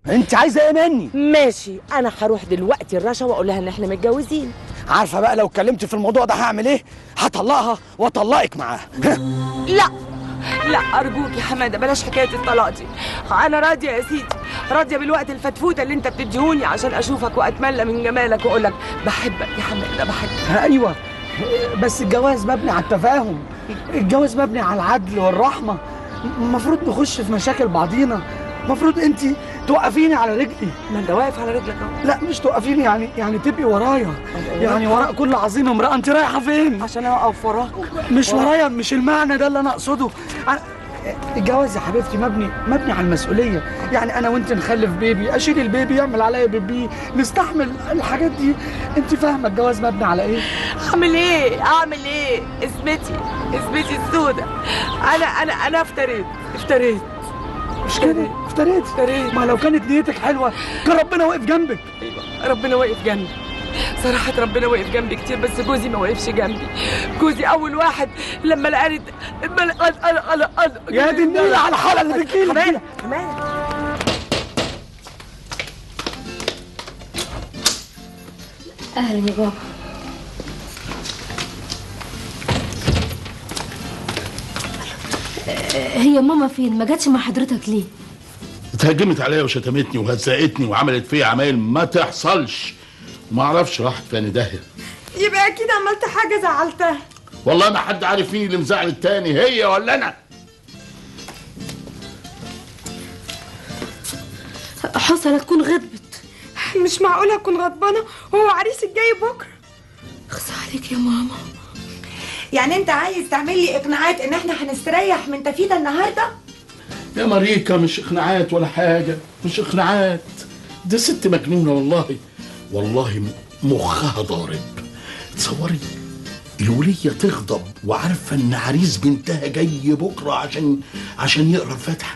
انت عايزه ايه مني ماشي انا هروح دلوقتي الرشا واقول لها ان احنا متجوزين عارفه بقى لو اتكلمت في الموضوع ده هعمل ايه هطلقها واطلقك معاها لا لا ارجوك يا حماده بلاش حكايه الطلاق دي انا راضيه يا سيدي راضيه بالوقت الفتفوته اللي انت بتديهوني عشان اشوفك واتملى من جمالك واقول لك بحبك يا حماده بحبك ايوه بس الجواز مبني على التفاهم الجواز مبني على العدل والرحمه المفروض نخش في مشاكل بعضينا المفروض انت توقفيني على رجلي ما انت واقف على رجلك اهو لا مش توقفيني يعني يعني تبقي ورايا يعني وراء كل عظيم امراه انت رايحه فين عشان اقف وراك مش ورايا مش المعنى ده اللي انا اقصده أنا الجواز يا حبيبتي مبني مبني على المسؤوليه يعني انا وانت نخلف بيبي اشيل البيبي يعمل عليا بيبي نستحمل الحاجات دي انت فاهمه الجواز مبني على ايه اعمل ايه اعمل ايه اسمتي اسمتي السودة انا انا انا افتريت افتريت مش كده افتريت افتريت ما لو كانت نيتك حلوه كان ربنا واقف جنبك ايوه ربنا واقف جنبي صراحة ربنا واقف جنبي كتير بس جوزي ما وقفش جنبي جوزي أول واحد لما لقاني لما لقاني أنا أنا أنا يا دي النيلة على الحالة اللي بتجيلك دي. كمان كمان اهلا يا بابا آه، هي ماما فين ما جاتش مع حضرتك ليه اتهجمت عليا وشتمتني وهزقتني وعملت فيا عمايل ما تحصلش ما اعرفش راحت فين داهيه يبقى أكيد عملت حاجة زعلتها والله ما حد عارف مين اللي مزعل التاني هي ولا انا حصلة تكون غضبت مش معقولة أكون غضبانة وهو عريسك جاي بكرة اخصى عليك يا ماما يعني انت عايز تعمل لي اقناعات ان احنا هنستريح من تفيدة النهارده يا ماريكا مش اقناعات ولا حاجه مش اقناعات دي ست مجنونه والله والله م- مخها ضارب تصوري الولية تغضب وعارفة ان عريس بنتها جاي بكرة عشان عشان يقرا الفاتحة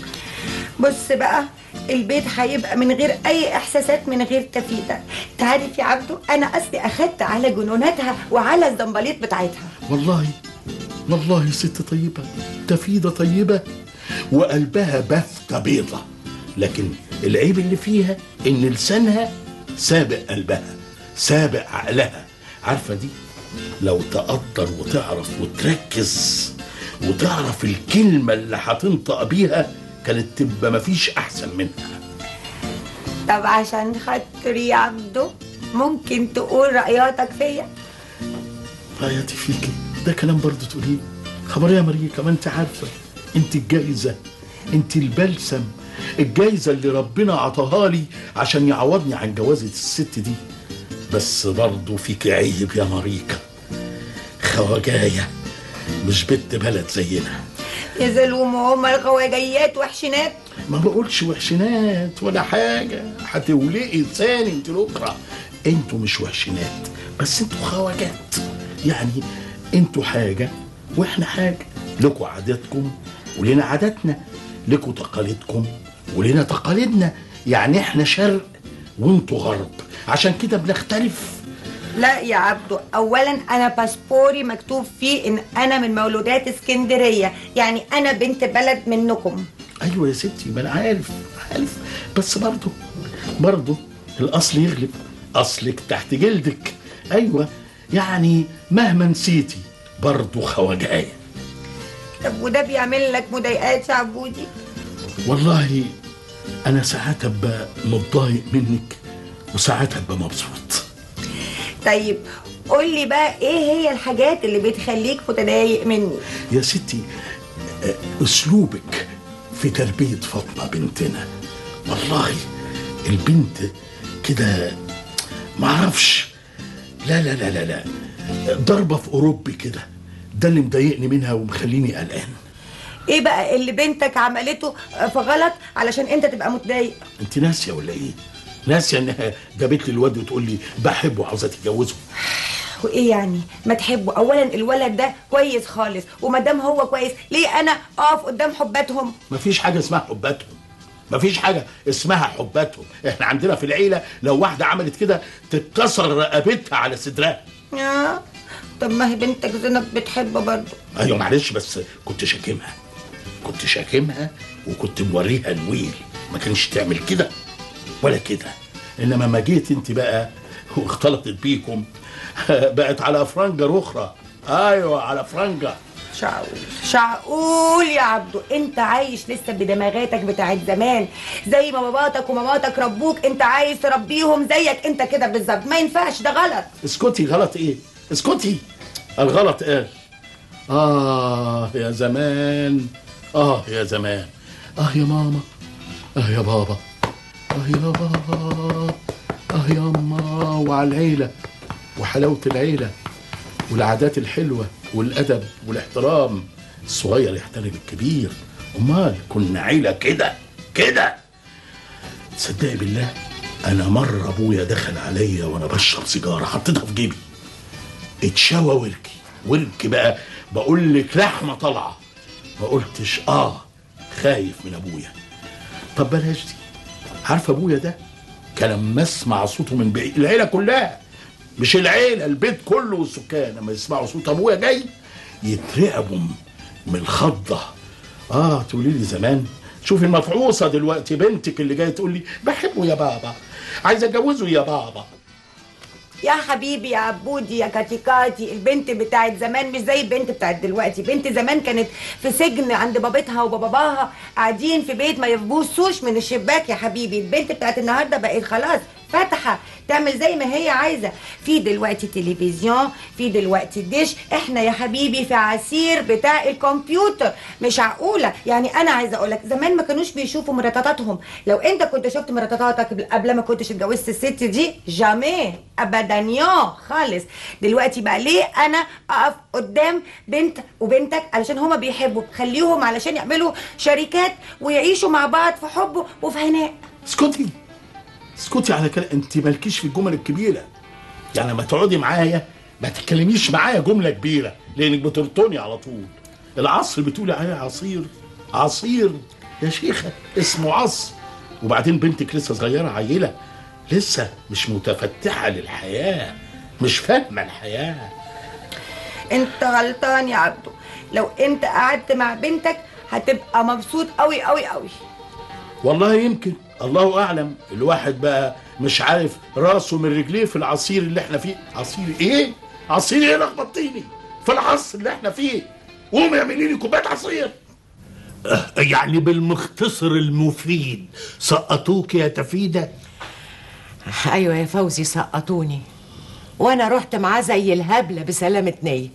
بص بقى البيت هيبقى من غير اي احساسات من غير تفيدة تعرف يا عبدو انا اصلي اخدت على جنوناتها وعلى الزنبليط بتاعتها والله والله ست طيبة تفيدة طيبة وقلبها بفتة بيضة لكن العيب اللي فيها ان لسانها سابق قلبها سابق عقلها عارفة دي لو تقدر وتعرف وتركز وتعرف الكلمة اللي هتنطق بيها كانت تبقى مفيش أحسن منها طب عشان خاطري يا عبدو ممكن تقول رأياتك فيا رأيتي فيكي ده كلام برضه تقوليه خبر يا مريكا ما انت عارفة انت الجايزة انت البلسم الجايزة اللي ربنا عطاها لي عشان يعوضني عن جوازة الست دي بس برضه فيك عيب يا مريكا خواجاية مش بنت بلد زينا يا زلوم هما الخواجيات وحشنات ما بقولش وحشنات ولا حاجة هتولقي لساني انت الأخرى انتوا مش وحشنات بس انتوا خواجات يعني انتوا حاجة واحنا حاجة لكوا عاداتكم ولنا عاداتنا لكوا تقاليدكم ولنا تقاليدنا يعني احنا شرق وانتوا غرب عشان كده بنختلف لا يا عبدو اولا انا باسبوري مكتوب فيه ان انا من مولودات اسكندريه يعني انا بنت بلد منكم ايوه يا ستي ما انا عارف عارف بس برضه برضه الاصل يغلب اصلك تحت جلدك ايوه يعني مهما نسيتي برضه خواجايه طب وده بيعمل لك مضايقات يا عبودي والله انا ساعات ابقى متضايق منك وساعات ابقى مبسوط طيب قول لي بقى ايه هي الحاجات اللي بتخليك متضايق مني يا ستي آه، اسلوبك في تربيه فاطمه بنتنا والله البنت كده معرفش لا لا لا لا لا ضربه في اوروبي كده ده اللي مضايقني منها ومخليني قلقان ايه بقى اللي بنتك عملته في غلط علشان انت تبقى متضايق انت ناسيه ولا ايه ناسيه انها جابت لي الواد وتقول لي بحبه وعاوزه تتجوزه وايه يعني ما تحبه اولا الولد ده كويس خالص وما دام هو كويس ليه انا اقف قدام حباتهم مفيش حاجه اسمها حباتهم مفيش حاجه اسمها حباتهم احنا عندنا في العيله لو واحده عملت كده تتكسر رقبتها على صدرها آه. طب ما هي بنتك زينب بتحب برضه ايوه معلش بس كنت شاكمها كنت شاكمها وكنت موريها الويل ما كانش تعمل كده ولا كده انما ما جيت انت بقى واختلطت بيكم بقت على فرنجة اخرى ايوه على فرنجة شعقول شعقول يا عبدو انت عايش لسه بدماغاتك بتاعت زمان زي ما باباتك وماماتك ربوك انت عايز تربيهم زيك انت كده بالظبط ما ينفعش ده غلط اسكتي غلط ايه اسكتي الغلط ايه اه يا زمان اه يا زمان اه يا ماما اه يا بابا اه يا بابا اه يا اما وعلى العيله وحلاوه العيله والعادات الحلوه والادب والاحترام الصغير يحترم الكبير امال كنا عيله كده كده تصدقي بالله انا مره ابويا دخل عليا وانا بشرب سيجاره حطيتها في جيبي اتشوى وركي وركي بقى بقول لك لحمه طالعه ما قلتش اه خايف من ابويا طب بلاش دي عارفه ابويا ده كان لما اسمع صوته من بعيد العيله كلها مش العيله البيت كله والسكان لما يسمعوا صوت ابويا جاي يترعبوا من الخضه اه تقولي لي زمان شوفي المفعوصه دلوقتي بنتك اللي جايه تقول لي بحبه يا بابا عايز اتجوزه يا بابا يا حبيبي يا عبودي يا كاتيكاتي البنت بتاعت زمان مش زي البنت بتاعت دلوقتي بنت زمان كانت في سجن عند بابتها وباباها قاعدين في بيت ما يبوسوش من الشباك يا حبيبي البنت بتاعت النهارده بقت خلاص فاتحه تعمل زي ما هي عايزه في دلوقتي تلفزيون في دلوقتي ديش احنا يا حبيبي في عسير بتاع الكمبيوتر مش معقوله يعني انا عايزه اقول لك زمان ما كانوش بيشوفوا مراتاتهم لو انت كنت شفت مراتاتك قبل ما كنتش اتجوزت الست دي جامي ابدا يو خالص دلوقتي بقى ليه انا اقف قدام بنت وبنتك علشان هما بيحبوا خليهم علشان يعملوا شركات ويعيشوا مع بعض في حب وفي هناء اسكتي اسكتي على كده انت مالكيش في الجمل الكبيره يعني لما تقعدي معايا ما تتكلميش معايا جمله كبيره لانك بترطني على طول العصر بتقولي عليه عصير عصير يا شيخه اسمه عصر وبعدين بنتك لسه صغيره عيله لسه مش متفتحه للحياه مش فاهمه الحياه انت غلطان يا عبدو لو انت قعدت مع بنتك هتبقى مبسوط قوي قوي قوي والله يمكن الله اعلم الواحد بقى مش عارف راسه من رجليه في العصير اللي احنا فيه عصير ايه عصير ايه لخبطتيني في العصر اللي احنا فيه قومي اعملي لي كوبايه عصير يعني بالمختصر المفيد سقطوك يا تفيده ايوه يا فوزي سقطوني وانا رحت معاه زي الهبله بسلامه نيه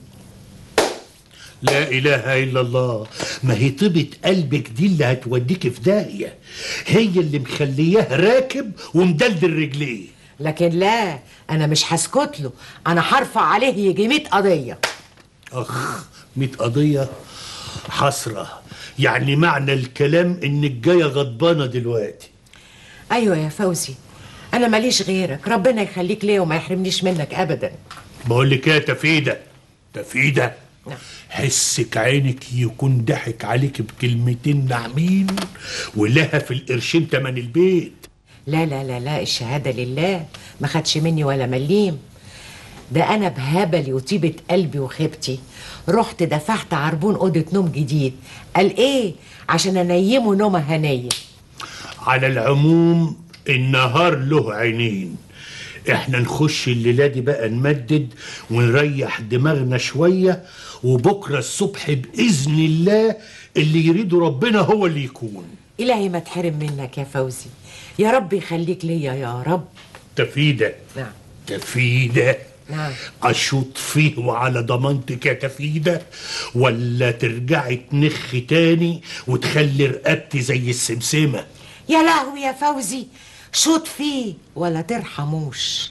لا اله الا الله ما هي طيبه قلبك دي اللي هتوديك في داهيه هي اللي مخلياه راكب ومدلدل رجليه لكن لا انا مش هسكت له انا هرفع عليه يجي 100 قضيه اخ ميت قضيه حسره يعني معنى الكلام انك جايه غضبانه دلوقتي ايوه يا فوزي انا ماليش غيرك ربنا يخليك ليا وما يحرمنيش منك ابدا بقول لك ايه يا تفيده تفيده نعم. حسك عينك يكون ضحك عليك بكلمتين ناعمين ولها في القرشين تمن البيت لا لا لا لا الشهاده لله ما خدش مني ولا مليم ده انا بهبلي وطيبه قلبي وخيبتي رحت دفعت عربون اوضه نوم جديد قال ايه عشان انيمه نومه هنيه على العموم النهار له عينين احنا نخش الليله دي بقى نمدد ونريح دماغنا شويه وبكره الصبح باذن الله اللي يريده ربنا هو اللي يكون الهي ما تحرم منك يا فوزي يا رب يخليك ليا يا رب تفيده نعم تفيده نعم. اشوط فيه وعلى ضمانتك يا تفيده ولا ترجعي تنخي تاني وتخلي رقبتي زي السمسمه يا لهوي يا فوزي شوط فيه ولا ترحموش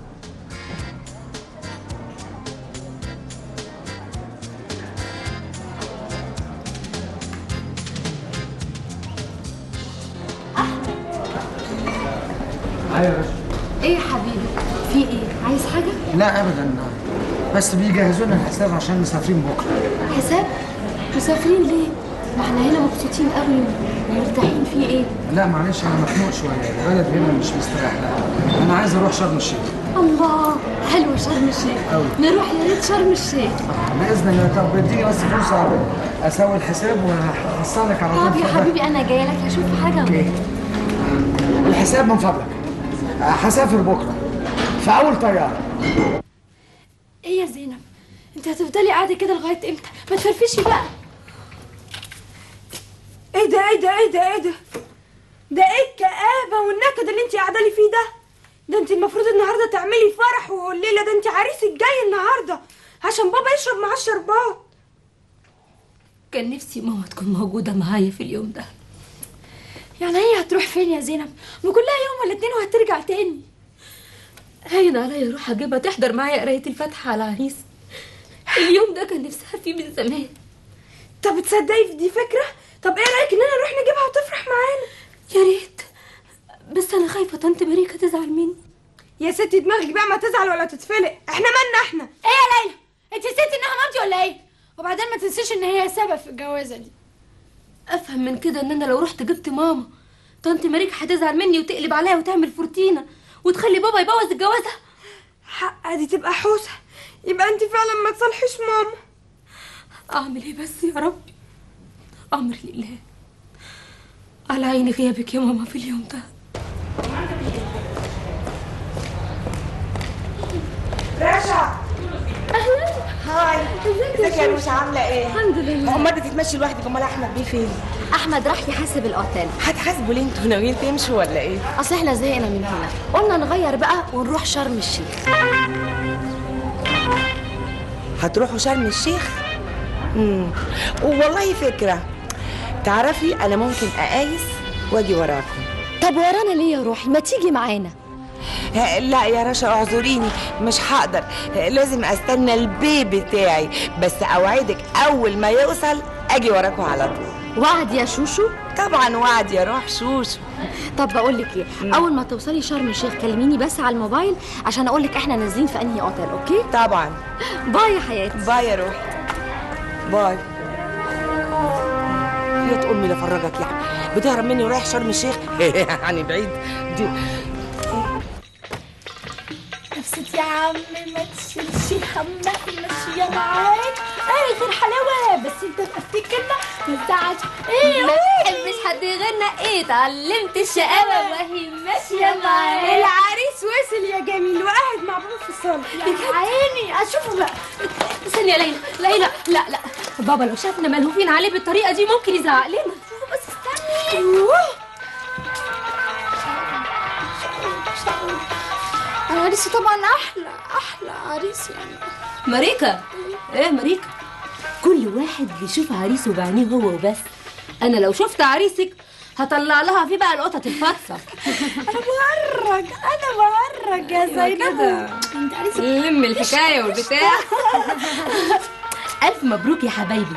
ايه يا حبيبي في ايه عايز حاجه لا ابدا بس بيجهزوا لنا الحساب عشان مسافرين بكره حساب مسافرين ليه ما احنا هنا مبسوطين قوي ومرتاحين في ايه لا معلش انا مخنوق شويه البلد هنا مش مستريح لها انا عايز اروح شرم الشيخ الله حلوه شرم الشيخ أوي. نروح يا ريت شرم الشيخ باذن الله طب اديني بس فرصه اسوي الحساب وهحصلك على طول طب يا فده. حبيبي انا جايه لك هشوف حاجه اوكي الحساب من فضلك آه، هسافر بكره في اول طياره ايه يا زينب انت هتفضلي قاعده كده لغايه امتى ما تفرفشي بقى ايه ده ايه ده ايه ده ايه ده ده ايه الكآبة والنكد اللي انت قاعدة لي فيه ده ده انت المفروض النهارده تعملي فرح والليلة ده انت عريسك جاي النهارده عشان بابا يشرب معاه الشربات كان نفسي ماما تكون موجوده معايا في اليوم ده يعني هي هتروح فين يا زينب ما كلها يوم ولا اتنين وهترجع تاني هين عليا اروح اجيبها تحضر معايا قرايه الفاتحه على عريس اليوم ده كان نفسها فيه من زمان طب تصدقي في دي فكرة طب ايه رأيك اننا نروح نجيبها وتفرح معانا يا ريت بس انا خايفه طنط ماريكا تزعل مني يا ستي دماغك بقى ما تزعل ولا تتفلق احنا مالنا احنا ايه يا ليلى انت نسيتي انها مامتي ولا ايه وبعدين ما تنسيش ان هي سبب في الجوازه دي افهم من كده ان انا لو رحت جبت ماما طنط ماريكا هتزعل مني وتقلب عليا وتعمل فورتينا وتخلي بابا يبوظ الجوازه حق دي تبقى حوسة يبقى انت فعلا ما تصالحيش ماما اعمل ايه بس يا ربي امر لله على عيني غيابك يا ماما في اليوم ده رشا اهلا هاي ازيك يا شوشو؟ روشا عاملة ايه؟ الحمد لله امال بتتمشي لوحدك امال احمد بيه فين؟ احمد راح يحاسب الاوتيل هتحاسبوا ليه انتوا ناويين تمشوا ولا ايه؟ اصل احنا زهقنا من هنا قلنا نغير بقى ونروح شرم الشيخ هتروحوا شرم الشيخ؟ امم والله فكرة تعرفي انا ممكن اقايس واجي وراكم طب ورانا ليه يا روحي ما تيجي معانا ها، لا يا رشا اعذريني مش هقدر ها، لازم استنى البيبي بتاعي بس اوعدك اول ما يوصل اجي وراكم على طول وعد يا شوشو طبعا وعد يا روح شوشو طب بقول لك ايه اول ما توصلي شرم الشيخ كلميني بس على الموبايل عشان اقول لك احنا نازلين في انهي اوتيل اوكي طبعا باي يا حياتي باي يا روح باي يا امي لا فرجك يعني بتهرب مني ورايح شرم الشيخ يعني بعيد دي نفسك يا عم ما تشيلش همك ماشية معاك ايه غير حلاوة بس انت افتكرنا ما تزعلش ايه ما تحبش حد غيرنا ايه اتعلمت الشقاوة وهي ماشية معاك العريس وصل يا جميل وقاعد مع بابا في الصالة يا عيني اشوفه بقى استني يا ليلى ليلى لا لا بابا لو شافنا ملهوفين عليه بالطريقة دي ممكن يزعق لنا بس استني عريسي طبعا احلى احلى عريس يعني ماريكا ايه ماريكا كل واحد بيشوف عريسه بعينيه هو وبس انا لو شفت عريسك هطلع لها فيه بقى القطط الفطسه انا بهرج انا بهرج يا زينب انت عريسك لم الحكايه والبتاع الف مبروك يا حبايبي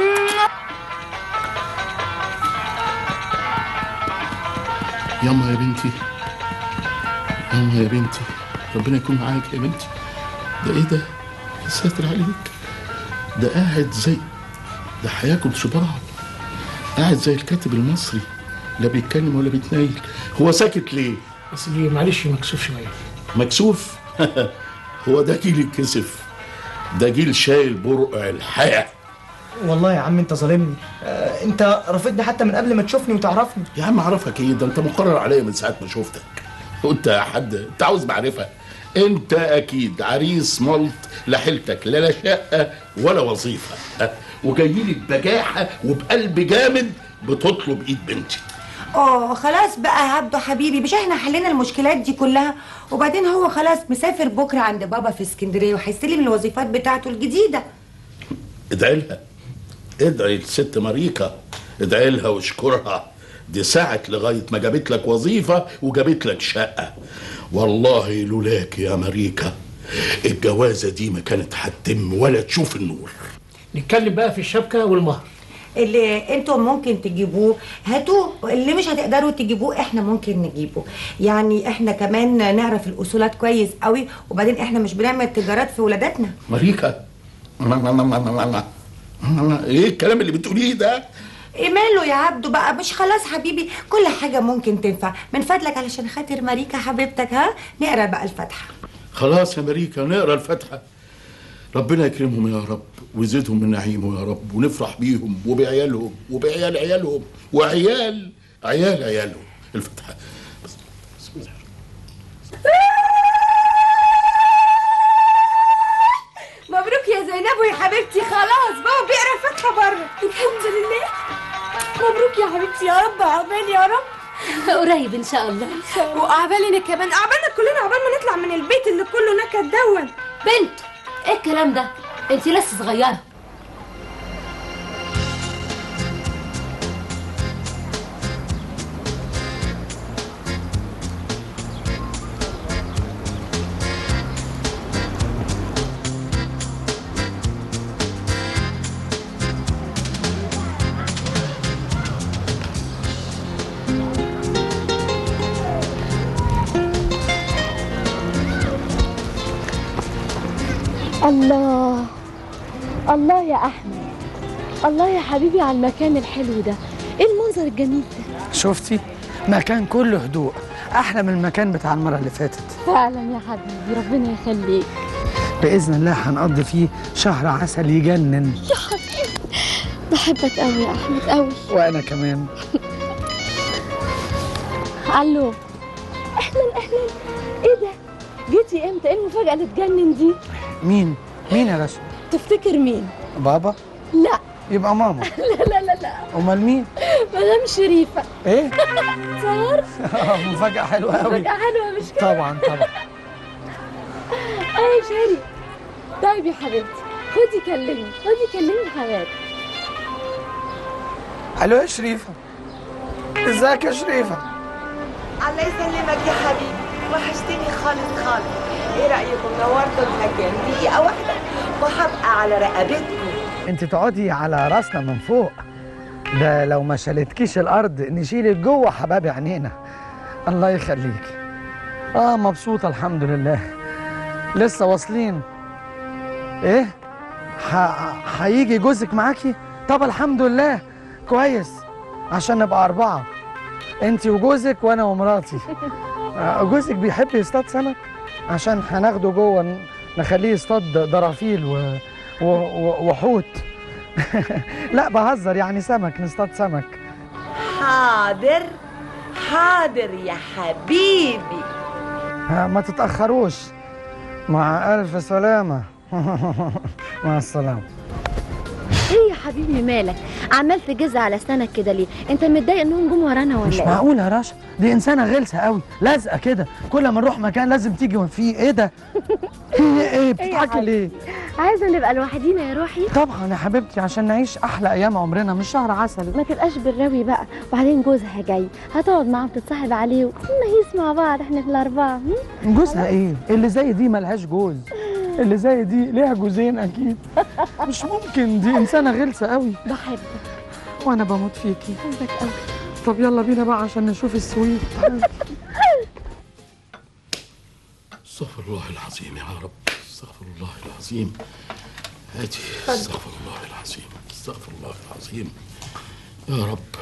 ياما يا بنتي ياما يا بنتي ربنا يكون معاك يا بنتي ده ايه ده يا ساتر عليك ده قاعد زي ده هياكل شبراعه قاعد زي الكاتب المصري لا بيتكلم ولا بيتنايل هو ساكت ليه بس دي معلش مكسوف شويه مكسوف هو ده جيل الكسف ده جيل شايل برقع الحياه والله يا عم انت ظالمني آه انت رافضني حتى من قبل ما تشوفني وتعرفني يا عم اعرفك ايه ده انت مقرر عليا من ساعه ما شفتك وانت يا حد انت عاوز معرفه انت اكيد عريس ملط لا حيلتك لا لا شقه ولا وظيفه أه، وجاي لي ببجاحه وبقلب جامد بتطلب ايد بنتي اه خلاص بقى يا عبدو حبيبي مش احنا حلينا المشكلات دي كلها وبعدين هو خلاص مسافر بكره عند بابا في اسكندريه وهيستلم الوظيفات بتاعته الجديده ادعي لها ادعي لست ماريكا ادعي لها واشكرها دي ساعت لغايه ما جابت لك وظيفه وجابت لك شقه والله لولاك يا ماريكا الجوازه دي ما كانت هتتم ولا تشوف النور نتكلم بقى في الشبكه والمهر اللي انتم ممكن تجيبوه هاتوه اللي مش هتقدروا تجيبوه احنا ممكن نجيبه يعني احنا كمان نعرف الاصولات كويس قوي وبعدين احنا مش بنعمل تجارات في ولاداتنا ماريكا ايه الكلام اللي بتقوليه ده ايه ماله يا عبدو بقى مش خلاص حبيبي كل حاجه ممكن تنفع من فضلك علشان خاطر ماريكا حبيبتك ها نقرا بقى الفاتحه خلاص يا ماريكا نقرا الفاتحه ربنا يكرمهم يا رب ويزيدهم من نعيمه يا رب ونفرح بيهم وبعيالهم وبعيال عيالهم وعيال عيال عيالهم الفاتحه زينب يا حبيبتي خلاص بابا بيقرا فاتحه بره الحمد لله مبروك يا حبيبتي يا رب عقبال يا رب قريب ان شاء الله وعقبالنا كمان عقبالنا كلنا عقبال ما نطلع من البيت اللي كله نكد دون بنت ايه الكلام ده انت لسه صغيره الله الله يا احمد الله يا حبيبي على المكان الحلو ده ايه المنظر الجميل ده شفتي مكان كله هدوء احلى من المكان بتاع المره اللي فاتت فعلا يا حبيبي ربنا يخليك باذن الله هنقضي فيه شهر عسل يجنن يا حبيبي بحبك قوي يا احمد قوي وانا كمان الو اهلا اهلا ايه ده جيتي امتى ايه المفاجاه اللي تجنن دي مين مين يا رشا تفتكر مين بابا لا يبقى ماما لا لا لا لا امال مين مدام شريفه ايه صار مفاجاه حلوه قوي مفاجاه حلوه مش كده طبعا طبعا اه شيري طيب يا حبيبتي خدي كلمي خدي كلمي حماد الو يا شريفه ازيك يا شريفه الله يسلمك يا حبيبي وحشتني خالص خالص ايه رايكم نورتوا المكان دقيقه واحده وهبقى على رقبتكم انت تقعدي على راسنا من فوق ده لو ما شالتكيش الارض نشيلك جوه حباب عينينا الله يخليك اه مبسوطه الحمد لله لسه واصلين ايه ح- هيجي جوزك معاكي طب الحمد لله كويس عشان نبقى اربعه انت وجوزك وانا ومراتي آه، جوزك بيحب يصطاد سمك عشان هناخده جوه ن- نخليه يصطاد درافيل و... و... و... وحوت لا بهزر يعني سمك نصطاد سمك حاضر حاضر يا حبيبي آه، ما تتأخروش مع ألف سلامة مع السلامة ايه يا حبيبي مالك عمال تجز على اسنانك كده ليه انت متضايق انهم جم ورانا مش ولا ايه معقول يا رشا دي إنسانة غلسة قوي لازقة كده كل ما نروح مكان لازم تيجي فيه إيه ده؟ إيه بتضحكي حبيبي؟ ليه؟ عايزه نبقى لوحدينا يا روحي طبعا يا حبيبتي عشان نعيش أحلى أيام عمرنا مش شهر عسل ما تبقاش بالراوي بقى وبعدين جوزها جاي هتقعد معاه وتتصاحب عليه ونهيس مع بعض احنا في الاربعه هم؟ جوزها إيه؟ اللي زي دي ملهاش جوز اللي زي دي ليها جوزين أكيد مش ممكن دي إنسانة غلسة قوي بحبك وأنا بموت فيكي بحبك قوي طب يلا بينا بقى عشان نشوف السويت استغفر الله العظيم يا رب استغفر الله العظيم هاتي استغفر الله العظيم استغفر الله العظيم يا رب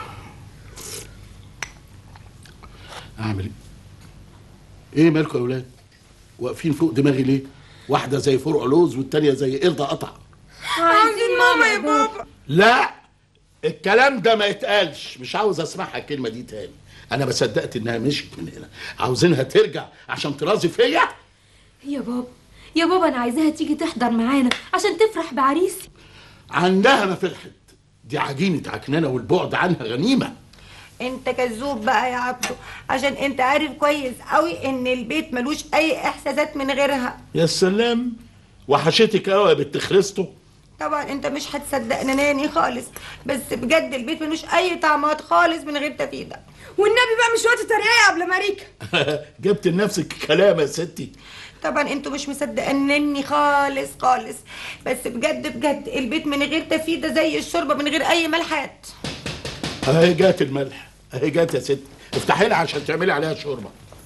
اعمل ايه ايه مالكم يا اولاد واقفين فوق دماغي ليه واحده زي فرع لوز والتانيه زي قرده قطع عايزين ماما يا بابا لا الكلام ده ما يتقالش مش عاوز اسمعها الكلمه دي تاني انا ما صدقت انها مشيت من هنا عاوزينها ترجع عشان ترازي فيا يا بابا يا بابا انا عايزاها تيجي تحضر معانا عشان تفرح بعريسي عندها ما فرحت دي عجينة عكنانة والبعد عنها غنيمة انت كذوب بقى يا عبدو عشان انت عارف كويس قوي ان البيت ملوش اي احساسات من غيرها يا سلام وحشتك قوي يا بنت خريستو طبعا انت مش هتصدقنا ناني خالص بس بجد البيت ملوش اي طعمات خالص من غير تفيده والنبي بقى مش وقت تريقه يا قبل ماريكا جبت لنفسك كلام يا ستي طبعا انتوا مش مصدقني خالص خالص بس بجد بجد البيت من غير تفيده زي الشوربه من غير اي ملحات اهي جات الملح اهي جات يا ستي افتحي لها عشان تعملي عليها شوربه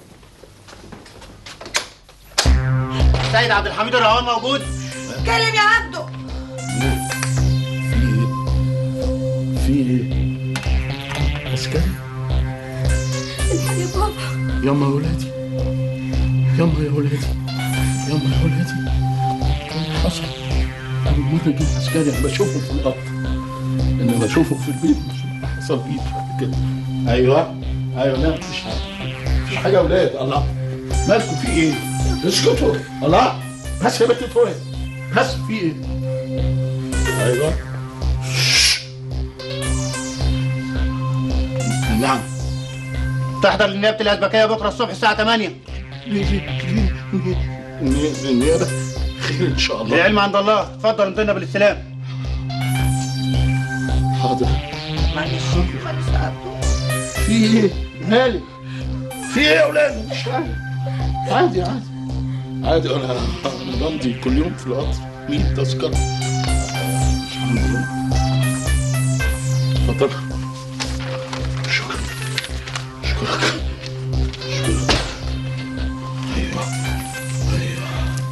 سيد عبد الحميد الرهوان موجود اتكلم يا عبدو في ايه عسكري يا بابا يما يا ولادي يما يا ولادي يما يا ولادي ايه اللي حصل اول مره يجيب عسكري انا بشوفه في القطر انما بشوفه في البيت مش حصل بيه قبل كده ايوه ايوه لا مفيش حاجه مفيش حاجه يا ولاد الله مالكم في ايه؟ اسكتوا الله بس يا بنت فؤاد بس في ايه؟ ايوه نعم تحضر لنيابه الازبكيه بكره الصبح الساعه 8 النيابه خير ان شاء الله العلم عند الله اتفضل انتنا بالاستلام حاضر في ايه مالك في ايه يا اولاد مش عارف عادي عادي عادي انا انا بمضي كل يوم في القطر مين تذكره مش عارف. اتفضل شكرا شكرا شكرا ايوه ايوه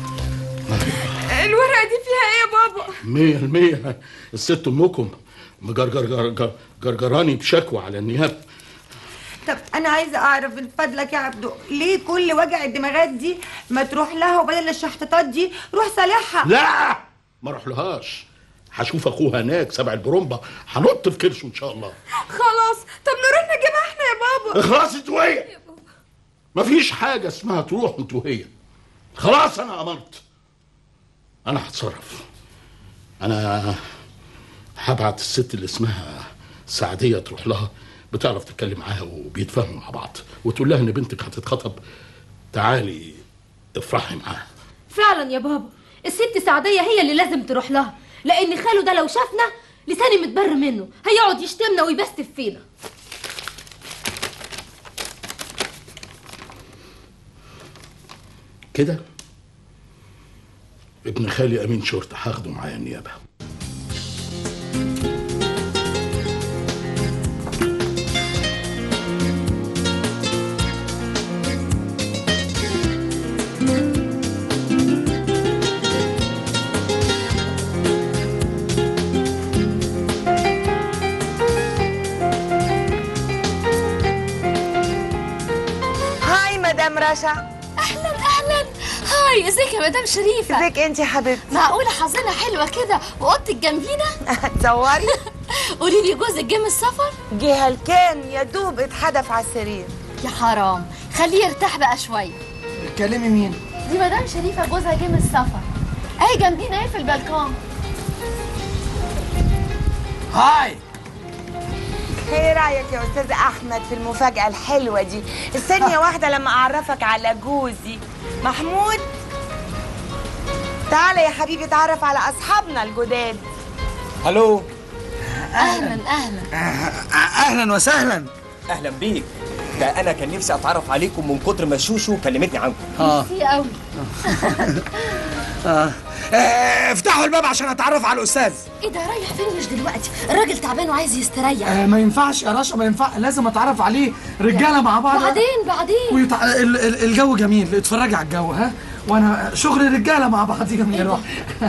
الورقة دي فيها ايه يا بابا؟ مية المية الست أمكم مجرجر جرجراني بشكوى على النيابة طب انا عايزه اعرف من فضلك يا عبدو ليه كل وجع الدماغات دي ما تروح لها وبدل الشحططات دي روح صالحها لا ما اروحلهاش هشوف اخوها هناك سبع البرومبا هنط في كرشه ان شاء الله خلاص طب نروح نجيبها احنا يا بابا اخلاص انت وهي مفيش حاجه اسمها تروح انت وهي خلاص انا امرت انا هتصرف انا هبعت الست اللي اسمها سعديه تروح لها بتعرف تتكلم معاها وبيتفاهموا مع بعض وتقول لها ان بنتك هتتخطب تعالي افرحي معاها فعلا يا بابا الست سعدية هي اللي لازم تروح لها لأن خاله ده لو شافنا لساني متبر منه هيقعد يشتمنا ويبستف فينا كده ابن خالي امين شرطه هاخده معايا النيابه هاي مدام رشا أهلا أهلا هاي ازيك يا مدام شريفة ازيك انت يا حبيبتي معقولة حظنا حلوة كده وأوضتك جنبينا تصوري قولي لي جوزك جه من السفر جه هلكان يا دوب اتحدف على السرير يا حرام خليه يرتاح بقى شوية بتكلمي مين دي مدام شريفة جوزها جه من السفر اهي جنبينا اهي في البلكون هاي ايه رايك يا استاذ احمد في المفاجاه الحلوه دي الثانيه واحده لما اعرفك على جوزي محمود تعالى يا حبيبي اتعرف على اصحابنا الجداد الو أهلا أهلا اهلا وسهلا اهلا بيك ده انا كان نفسي اتعرف عليكم من كتر ما شوشو كلمتني عنكم اه في قوي اه آه، افتحوا الباب عشان اتعرف على الاستاذ ايه ده رايح فين مش دلوقتي الراجل تعبان وعايز يستريح آه ما ينفعش يا رشا ما ينفع لازم اتعرف عليه رجاله مع بعض بعدين بعدين ويتع... ال- ال- الجو جميل اتفرجي على الجو ها وانا شغل رجاله مع بعض جميل روح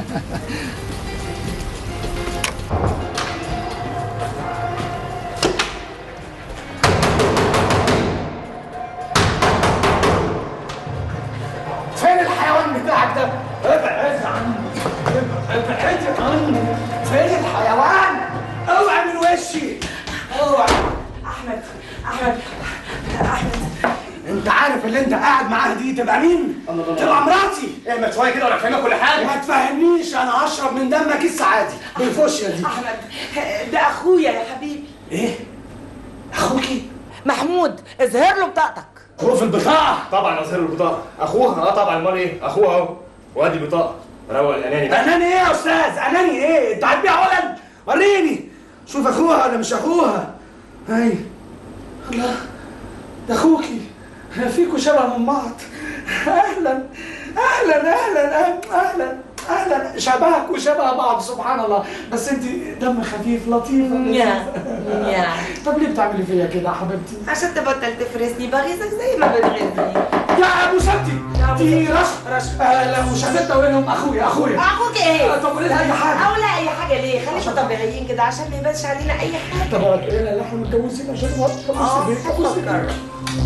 فين الحيوان بتاعك ده؟ ابعد عني ابعد عني فين الحيوان؟ اوعى من وشي اوعى احمد احمد احمد انت عارف اللي انت قاعد معاها دي تبقى مين؟ تبقى مراتي ايه ما شويه كده ولا فاهمك كل حاجه ما تفهمنيش انا هشرب من دمك السعادي بالفوشيا دي احمد ده اخويا يا حبيبي ايه؟ اخوكي؟ محمود اظهر له بطاقتك هو في البطاقه طبعا اظهر البطاقه اخوها اه طبعا امال ايه اخوها اهو وادي البطاقه روق الاناني بقى اناني ايه يا استاذ؟ اناني ايه؟ انت هتبيع ولد؟ وريني شوف اخوها ولا مش اخوها؟ هاي الله ده اخوكي فيكوا شبه من بعض اهلا اهلا اهلا اهلا اهلا شبهك وشبه بعض سبحان الله بس انت دم خفيف لطيفه يا يا طب ليه بتعملي فيا كده يا حبيبتي؟ عشان تبطل تفرسني بغيظك زي ما بتغيظني يا ابو سبتي دي رش رش آه لو شافتها قولي لهم اخويا اخويا اخوك ايه؟ آه، طب قولي لها اي حاجه او لا اي حاجه ليه خليكم طبيعيين كده عشان ما يبانش علينا اي حاجه طب ايه اللي احنا متجوزين عشان ما اه ابص بيك ابص بيك فكر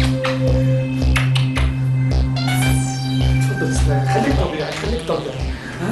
اتفضل استاذ خليك طبيعي خليك طبيعي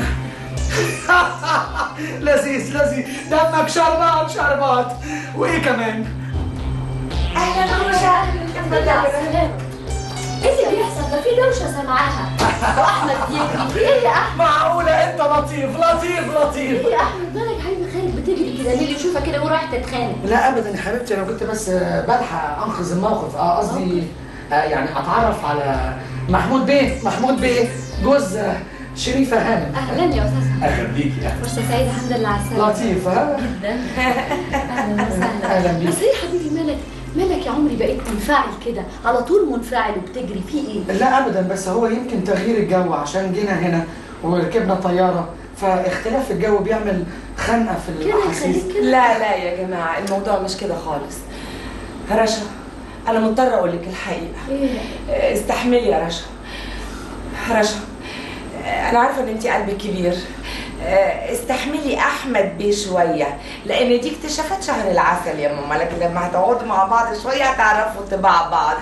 ها؟ لذيذ لذيذ دمك شربات شربات وايه كمان؟ اهلا وسهلا الحمد لله على السلامة ايه اللي بيحصل ده في دوشه سامعاها واحمد بيجري في ايه يا احمد معقولة انت لطيف لطيف لطيف ايه يا احمد مالك حبيبي خارج بتجري كده ليه اللي يشوفك كده ورايح تتخانق لا ابدا يا حبيبتي انا كنت بس آه، بلحق انقذ الموقف اه قصدي آه، يعني اتعرف على محمود بيه محمود بيه جوز آه، شريفة هانم اهلا يا استاذ اهلا بيكي يا فرصه سعيده الحمد لله على السلامه لطيف ها جدا اهلا وسهلا أهلا بيك. بس ايه يا حبيبي مالك مالك يا عمري بقيت منفعل كده على طول منفعل وبتجري في ايه لا ابدا بس هو يمكن تغيير الجو عشان جينا هنا وركبنا طيارة فاختلاف الجو بيعمل خنقة في كده الاحاسيس يخليك كده لا لا يا جماعة الموضوع مش كده خالص رشا أنا مضطرة أقول لك الحقيقة ايه استحملي يا رشا رشا أنا عارفة إن أنت قلبك كبير استحملي أحمد بيه شوية لأن دي اكتشافات شهر العسل يا ماما لكن لما هتقعدوا مع بعض شوية هتعرفوا طباع بعض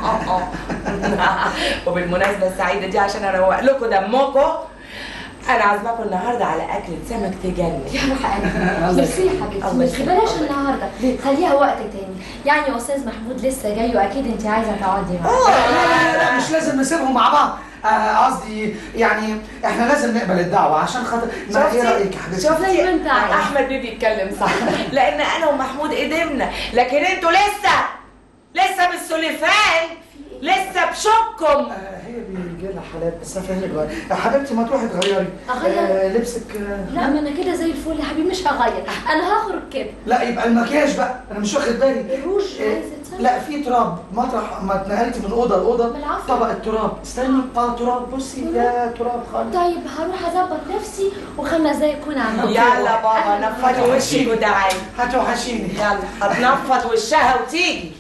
وبالمناسبة السعيدة دي عشان أروق لكم دمكم أنا عازماكم النهاردة على أكلة سمك تجنن يا روح قلبي ميرسي يا حبيبتي الله ميرسي يخليك. بلاش النهارده خليها وقت تاني يعني استاذ محمود لسه جاي واكيد انت عايزه تقعدي معاه لا لا لا مش لازم نسيبهم مع بعض آه، قصدي يعني احنا لازم نقبل الدعوة عشان خاطر ما ايه رأيك يا حبيبتي؟ زي ما انت عايز. احمد بيه بيتكلم صح لان انا ومحمود قدمنا لكن انتوا لسه لسه بالسلفان لسه بشكم آه، هي بيجي لها حالات بس افهمك بقى يا حبيبتي ما تروحي تغيري أغير؟ آه لبسك آه لا ما انا كده زي الفل يا حبيبي مش هغير انا هخرج كده لا يبقى المكياج بقى انا مش واخد بالي الروج آه، عايز يتصلح؟ لا في تراب مطرح ما اتنقلت من اوضه لاوضه بالعافية. طبق التراب استني اه تراب بصي يا تراب خالص طيب هروح اظبط نفسي وخمس دقايق اكون عندك يلا بابا نفضي وشك وتعالي هتوحشيني يلا هتنفض وشها وتيجي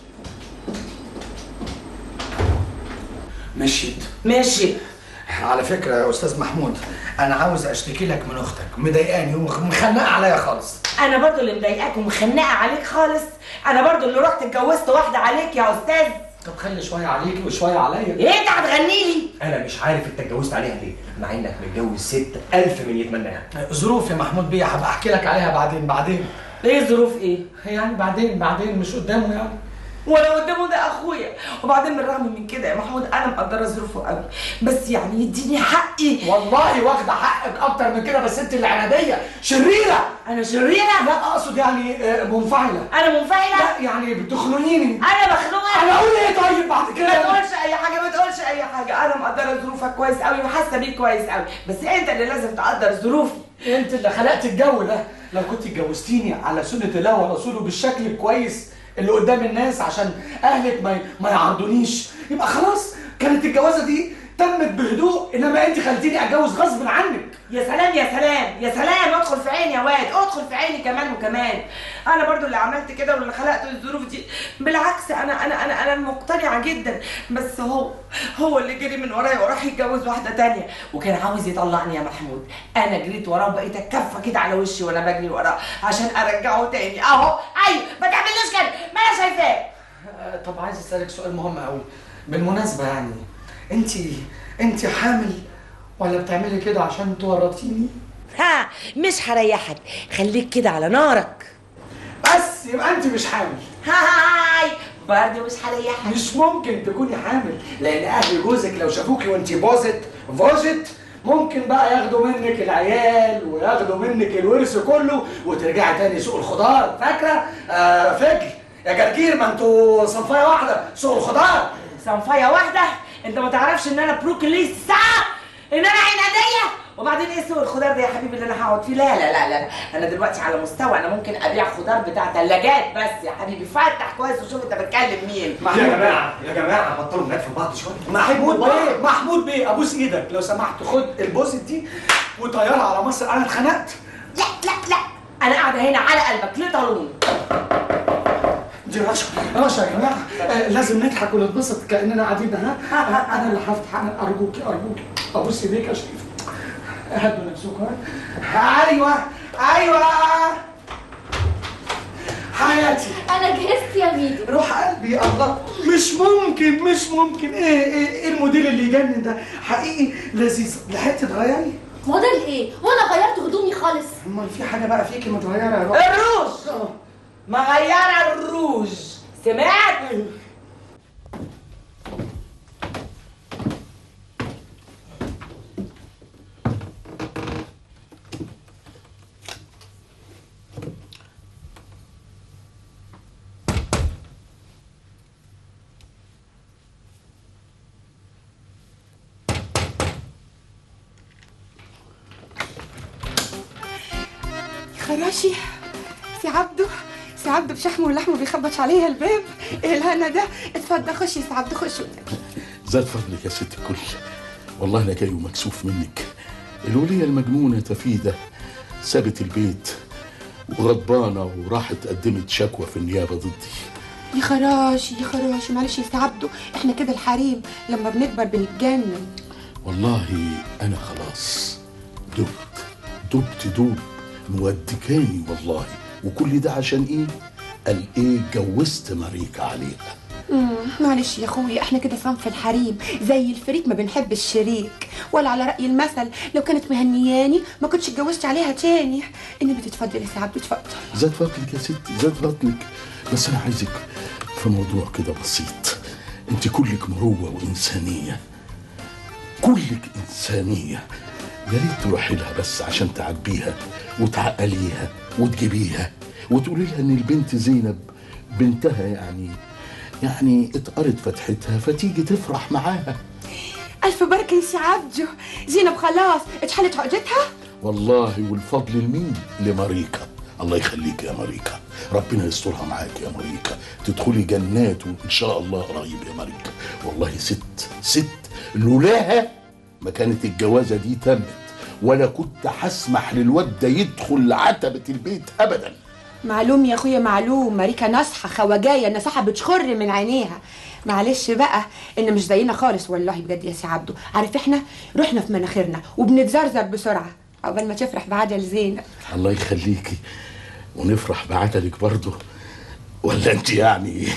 مشيت ماشي على فكره يا استاذ محمود انا عاوز اشتكي لك من اختك مضايقاني ومخنقه عليا خالص انا برضو اللي مضايقاك ومخنقه عليك خالص انا برضو اللي رحت اتجوزت واحده عليك يا استاذ طب خلي شويه عليكي وشويه عليا ايه انت هتغني لي انا مش عارف انت اتجوزت عليها ليه مع انك متجوز ست ألف من يتمناها ظروف يا محمود بيه هبقى احكي لك عليها بعدين بعدين ايه ظروف ايه يعني بعدين بعدين مش قدامه يعني ولو قدامه ده اخويا وبعدين بالرغم من كده يا محمود انا مقدره ظروفه قوي بس يعني يديني حقي والله واخده حقك اكتر من كده بس انت اللي عناديه شريره انا شريره لا اقصد يعني آه، منفعله انا منفعله لا يعني بتخنقيني انا مخنوقه انا اقول ايه طيب بعد ما كده تقولش اي حاجه ما تقولش اي حاجه انا مقدره ظروفك كويس قوي وحاسه بيك كويس قوي بس انت اللي لازم تقدر ظروفي انت اللي خلقت الجو ده لو كنت اتجوزتيني على سنه الله ورسوله بالشكل الكويس اللي قدام الناس عشان اهلك ما ما يعرضونيش يبقى خلاص كانت الجوازه دي تمت بهدوء انما انت خلتيني اتجوز غصب عنك يا سلام يا سلام يا سلام ادخل في عيني يا واد ادخل في عيني كمان وكمان انا برضو اللي عملت كده واللي خلقت الظروف دي بالعكس انا انا انا انا مقتنعه جدا بس هو هو اللي جري من ورايا وراح يتجوز واحده تانية وكان عاوز يطلعني يا محمود انا جريت وراه وبقيت اتكفى كده على وشي وانا بجري وراه عشان ارجعه تاني اهو ايوه ما تعمليش كده ما انا شايفاه آه، طب عايز اسالك سؤال مهم قوي بالمناسبه يعني انت انت حامل ولا بتعملي كده عشان تورطيني ها مش هريحك خليك كده على نارك بس يبقى انت مش حامل هاي برضه مش هريحك مش ممكن تكوني حامل لان اهل جوزك لو شافوكي وانت باظت فوجت ممكن بقى ياخدوا منك العيال وياخدوا منك الورث كله وترجعي تاني سوق الخضار فاكره آه فجل يا جرجير ما انتوا صنفايه واحده سوق الخضار صنفايه واحده انت ما تعرفش ان انا بروكلي ساعه ان انا عناديه وبعدين ايه سوق الخضار ده يا حبيبي اللي انا هقعد فيه لا لا لا لا انا دلوقتي على مستوى انا ممكن ابيع خضار بتاع ثلاجات بس يا حبيبي فتح كويس وشوف انت بتكلم مين يا جماعه يا جماعه بطلوا نناد في بعض شويه محمود بيه محمود بيه ابوس ايدك لو سمحت خد البوزة دي وطيرها على مصر انا اتخنقت لا لا لا انا قاعده هنا على قلبك ليه طالون دي رشا رشا يا جماعه آه لازم نضحك ونتبسط كاننا قاعدين ها آه، انا اللي هفتح انا ارجوكي ارجوكي ابوس ايديك يا شريف هدوا نفسكم ها ايوه ايوه حياتي انا جهزت يا ميدو روح قلبي الله مش ممكن مش ممكن ايه ايه, إيه الموديل اللي يجنن ده حقيقي لذيذ لحقت تغيري موديل ايه وانا غيرت هدومي خالص امال في حاجه بقى فيكي متغيره يا روح الروج مغيره الروج سمعت خراشي سي عبده سي عبده بشحمه ولحمه بيخبط عليها الباب ايه الهنا ده اتفضل خشي سي عبده خشي زاد فضلك يا ست الكل والله انا جاي ومكسوف منك الولية المجنونة تفيدة سابت البيت وغضبانة وراحت قدمت شكوى في النيابة ضدي يا خراشي يا خراشي معلش يا سي عبده احنا كده الحريم لما بنكبر بنتجنن والله انا خلاص دبت دبت دوب مودكاني والله وكل ده عشان ايه قال ايه اتجوزت ماريكا عليها مم، معلش يا اخويا احنا كده صنف الحريم زي الفريق ما بنحب الشريك ولا على رأي المثل لو كانت مهنياني ما كنتش اتجوزت عليها تاني انما تتفضل يا سي عبده اتفضل زاد فضلك يا ستي زاد فضلك بس انا عايزك في موضوع كده بسيط انت كلك مروه وانسانيه كلك انسانيه يا ريت تروحي لها بس عشان تعبيها وتعقليها وتجيبيها وتقولي لها ان البنت زينب بنتها يعني يعني اتقرت فتحتها فتيجي تفرح معاها الف بركه يا سي عبده زينب خلاص اتحلت عقدتها والله والفضل لمين لماريكا الله يخليك يا ماريكا ربنا يسترها معاك يا ماريكا تدخلي جنات وان شاء الله قريب يا ماريكا والله ست ست لولاها ما كانت الجوازه دي تمت ولا كنت هسمح للواد ده يدخل عتبه البيت ابدا معلوم يا اخويا معلوم ماريكا ناصحه خواجايه نصحه بتخر من عينيها معلش بقى ان مش زينا خالص والله بجد يا سي عبده عارف احنا رحنا في مناخيرنا وبنتزرزر بسرعه عقبال ما تفرح بعجل زينب الله يخليكي ونفرح بعتلك برضه ولا انت يعني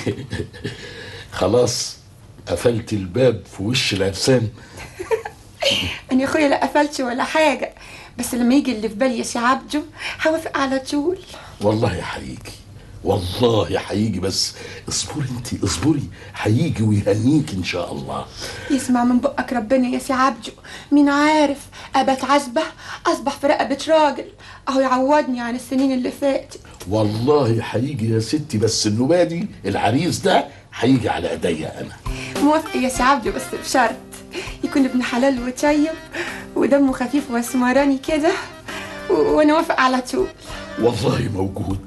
خلاص قفلت الباب في وش العرسان انا يا اخويا لا قفلتش ولا حاجه بس لما يجي اللي في بالي يا سي عبده هوافق على طول والله هيجي والله هيجي بس اصبري انت اصبري هيجي ويهنيك ان شاء الله يسمع من بقك ربنا يا سي عبده مين عارف ابت عزبه اصبح في رقبه راجل اهو يعوضني عن السنين اللي فاتت والله هيجي يا ستي بس النبادي العريس ده هيجي على ايديا انا موافقه يا سي عبده بس بشرط يكون ابن حلال وطيب ودمه خفيف واسمراني كده و- وانا وافق على طول والله موجود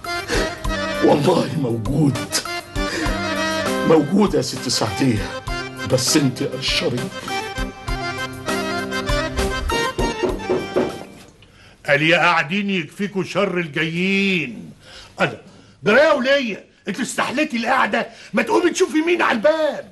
والله موجود موجود يا ست سعدية بس انت قشري قال يا قاعدين يكفيكوا شر الجايين انا ده يا ولية انت استحليتي القعدة ما تقومي تشوفي مين على الباب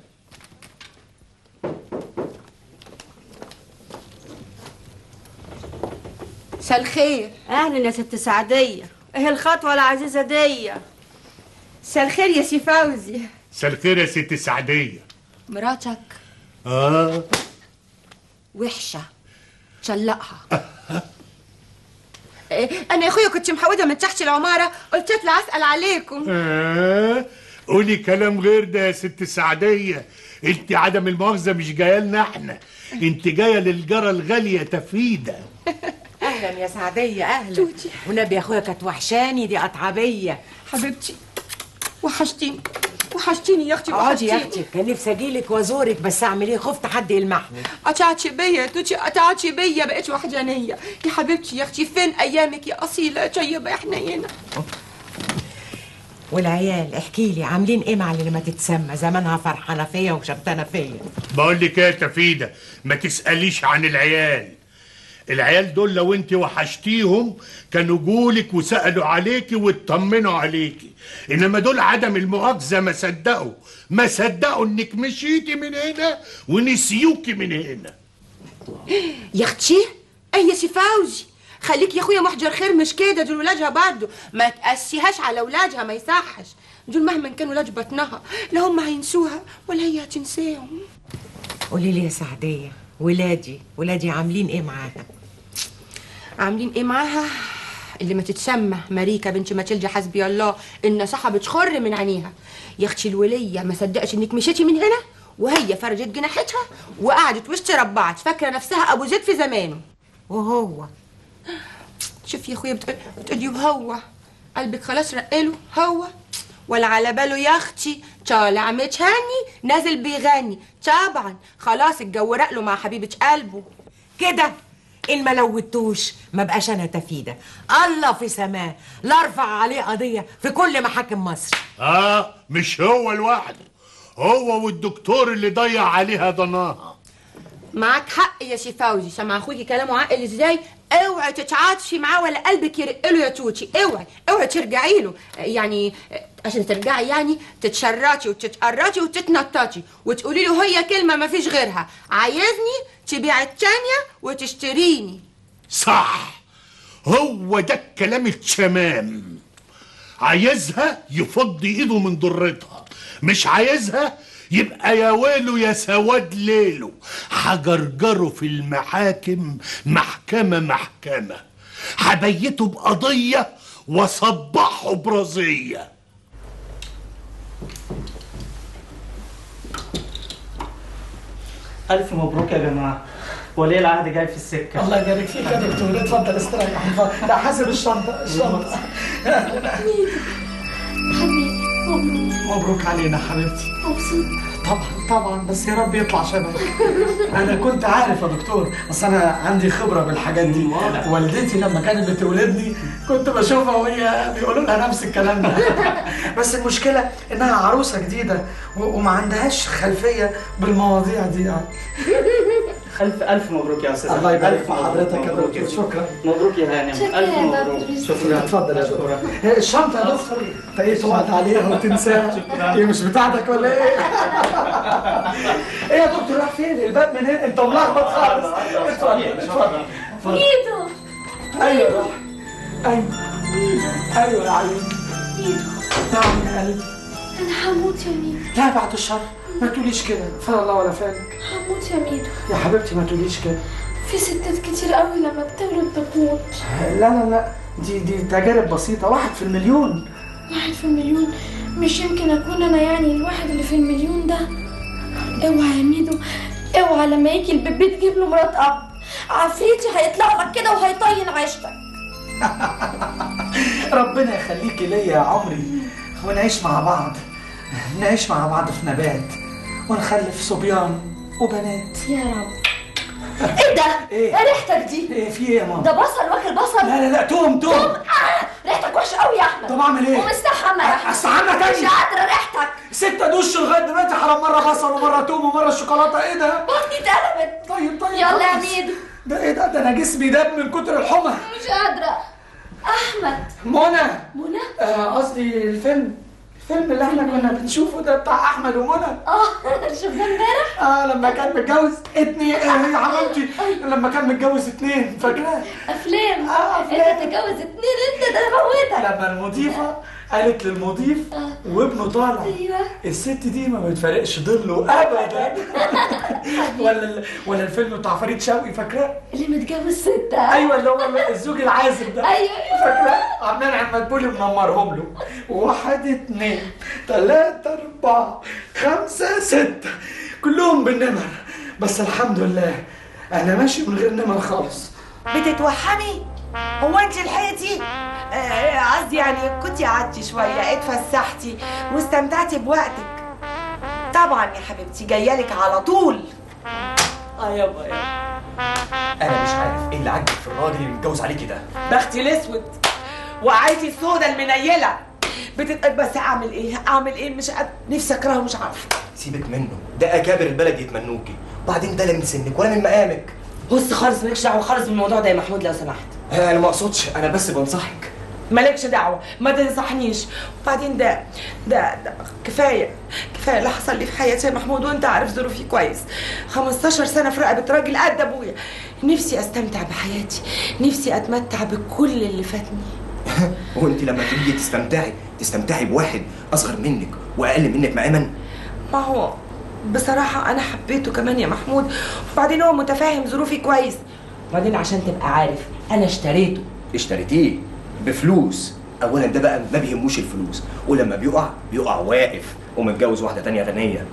مساء الخير اهلا يا ست سعديه ايه الخطوه العزيزه دي مساء الخير يا سي فوزي مساء الخير يا ست سعدية مراتك اه وحشه طلقها إيه، انا يا اخويا كنت محوده من تحت العماره قلت اطلع اسال عليكم آه. قولي كلام غير ده يا ست سعدية انت عدم المؤاخذة مش جاية لنا احنا انت جاية للجارة الغالية تفيدة اهلا يا سعديه اهلا ونبي يا اخويا كانت وحشاني دي قطعبيه حبيبتي وحشتيني وحشتيني يا اختي اقعدي يا وحشتيني اختي كان نفسي اجيلك وازورك بس اعمل ايه خفت حد يلمحني قطعتي بيا توتي قطعتي بيا بقيت وحدانيه يا حبيبتي يا اختي فين ايامك يا اصيله طيبه يا حنينه والعيال احكي لي عاملين ايه مع اللي ما تتسمى زمانها فرحانه فيا وشبتانه فيا بقول لك ايه يا تفيدة ما تسأليش عن العيال العيال دول لو انت وحشتيهم كانوا جولك وسألوا عليكي واطمنوا عليكي انما دول عدم المؤاخذة ما صدقوا ما صدقوا انك مشيتي من هنا ونسيوكي من هنا يا اختي اي يا سي فوزي خليك يا اخويا محجر خير مش كده دول ولادها برضه ما تقسيهاش على ولادها ما يصحش دول مهما كانوا ولاد بطنها لا هم هينسوها ولا هي هتنساهم قولي لي يا سعديه ولادي ولادي عاملين ايه معاها عاملين ايه معاها اللي ما تتسمى ماريكا بنت ماتيلدا حسبي الله ان صاحبة خر من عينيها يا اختي الوليه ما صدقش انك مشيتي من هنا وهي فرجت جناحتها وقعدت وسط ربعت فاكره نفسها ابو زيد في زمانه وهو شوف يا اخويا بتقول بتقولي وهو قلبك خلاص رقله هو ولا على باله يا اختي طالع متهني نازل بيغني طبعا خلاص الجو رقله مع حبيبه قلبه كده ان ما لوتوش ما بقاش انا تفيده الله في سماه لا ارفع عليه قضيه في كل محاكم مصر اه مش هو لوحده هو والدكتور اللي ضيع عليها ضناها معاك حق يا سي فوزي سمع اخوكي كلامه عقل ازاي اوعي تتعاطفي معاه ولا قلبك يرق له يا توتي اوعي اوعي ترجعي له يعني عشان ترجعي يعني تتشرطي وتتقرطي وتتنططي وتقولي له هي كلمه ما فيش غيرها عايزني تبيع التانية وتشتريني صح هو ده الكلام التمام عايزها يفضي ايده من ضرتها مش عايزها يبقى يا ويله يا سواد ليله هجرجره في المحاكم محكمة محكمة هبيته بقضية وصبحه برزية ألف مبروك يا جماعة ولي العهد جاي في السكة الله يبارك فيك يا دكتور اتفضل استريح اتفضل. لا حاسب الشنطه الشنطه مبروك علينا حبيبتي مبسوط طبعا طبعا بس يا رب يطلع شبهك انا كنت عارف يا دكتور بس انا عندي خبره بالحاجات دي والدتي لما كانت بتولدني كنت بشوفها وهي بيقولوا لها نفس الكلام ده بس المشكله انها عروسه جديده و- وما عندهاش خلفيه بالمواضيع دي يعني ألف ألف مبروك يا أستاذ الله يبارك ألف في مبروك. حضرتك يا مبروك دكتور شكرا مبروك يا هانم شكرا ألف يا مبروك دكتور. شكرا اتفضل يا دكتور الشنطه يا دكتور انت ايه تقعد عليها وتنساها ايه مش بتاعتك ولا ايه؟ ايه يا دكتور راح فين؟ الباب من هنا انت ملخبط خالص اتفضل اتفضل ميدو ايوه راح ايوه ايوه يا عيوني نعم يا قلبي انا هموت يا ميدو لا بعد الشر ما تقوليش كده فلا الله ولا فالك هموت يا ميدو يا حبيبتي ما تقوليش كده في ستات كتير قوي لما بتولد بتموت لا لا لا دي دي تجارب بسيطة واحد في المليون واحد في المليون مش يمكن اكون انا يعني الواحد اللي في المليون ده اوعى يا ميدو اوعى لما يجي البيبي تجيب له مرات اب عفريتي هيطلع لك كده وهيطين عيشتك ربنا يخليكي ليا يا عمري ونعيش مع بعض نعيش مع بعض في نبات ونخلف صبيان وبنات يا رب ايه ده؟ ايه؟ ايه ريحتك دي؟ ايه في ايه يا ماما؟ ده بصل واكل بصل؟ لا لا لا توم توم آه ريحتك وحشه قوي يا احمد طب اعمل ايه؟ قوم استحمى يا احمد استحمى تاني؟ مش قادره ريحتك ستة دش لغاية دلوقتي حرام مرة بصل ومرة توم ومرة الشوكولاتة ايه ده؟ بطني اتقلبت طيب طيب يلا يا خلاص. ميدو ده ايه ده؟ ده انا جسمي داب من كتر الحمى مش قادره احمد منى منى آه، قصدي الفيلم الفيلم اللي احنا كنا بنشوفه ده بتاع احمد ومنى اه شفناه امبارح اه لما كان متجوز اتنين آه يا حبيبتي لما كان متجوز اتنين فاكراه افلام آه، أفلام. انت تتجوز اتنين انت ده انا موتك لما المضيفة قالت للمضيف وابنه طالع ايوه الست دي ما بتفارقش ظله ابدا ولا ال- ولا الفيلم بتاع فريد شوقي فاكراه اللي متجوز ستة ايوه اللي هو الزوج العازب ده ايوه فاكراه عبد المنعم مدبولي منمرهم له واحد اتنين تلاتة أربعة خمسة ستة كلهم بالنمر بس الحمد لله أنا ماشي من غير نمر خالص بتتوحمي هو انت لحقتي آه، قصدي يعني كنت قعدتي شويه اتفسحتي واستمتعتي بوقتك طبعا يا حبيبتي جايه لك على طول اه يابا يابا انا مش عارف ايه اللي عاجبك في الراجل اللي متجوز عليكي ده بختي الاسود وعيتي السودا المنيله بتت... بس اعمل ايه اعمل ايه مش قد... نفسي اكرهه مش عارفه سيبك منه ده اكابر البلد يتمنوكي وبعدين ده لا من سنك ولا من مقامك بص خالص مالكش دعوه خالص بالموضوع ده يا محمود لو سمحت انا ما اقصدش انا بس بنصحك مالكش دعوه ما تنصحنيش وبعدين ده ده ده كفايه كفايه اللي حصل لي في حياتي يا محمود وانت عارف ظروفي كويس 15 سنه في رقبه راجل قد ابويا نفسي استمتع بحياتي نفسي اتمتع بكل اللي فاتني وانت لما تيجي تستمتعي تستمتعي بواحد اصغر منك واقل منك مقاما ما هو بصراحة أنا حبيته كمان يا محمود وبعدين هو متفاهم ظروفي كويس وبعدين عشان تبقى عارف أنا اشتريته اشتريتيه بفلوس اولا ده بقى ما بيهموش الفلوس ولما بيقع بيقع واقف ومتجوز واحده تانية غنيه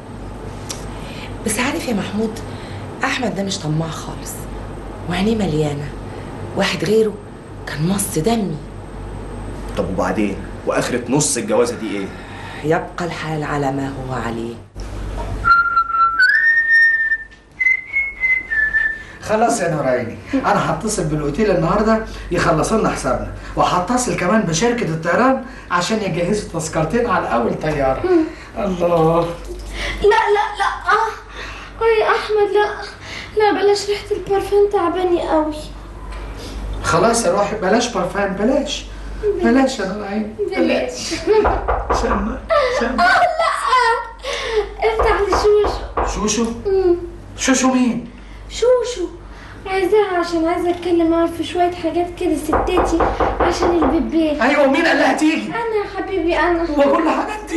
بس عارف يا محمود أحمد ده مش طماع خالص وعينيه مليانة واحد غيره كان مص دمي طب وبعدين واخره نص الجوازه دي ايه يبقى الحال على ما هو عليه خلاص يا نور عيني انا هتصل بالاوتيل النهارده يخلصوا لنا حسابنا وهتصل كمان بشركه الطيران عشان يجهزوا تذكرتين على اول طياره الله لا لا لا اه اه يا احمد لا لا بلاش ريحه البارفان تعباني قوي خلاص يا روحي بلاش برفان بلاش بلاش يا نور عيني بلاش شم شم اه لا افتح لي شوشو شوشو مم. شوشو مين شوشو عايزاها عشان عايزه اتكلم معاها في شويه حاجات كده ستاتي عشان البيبي ايوه ومين قال لها تيجي انا يا حبيبي انا وكل حاجه انت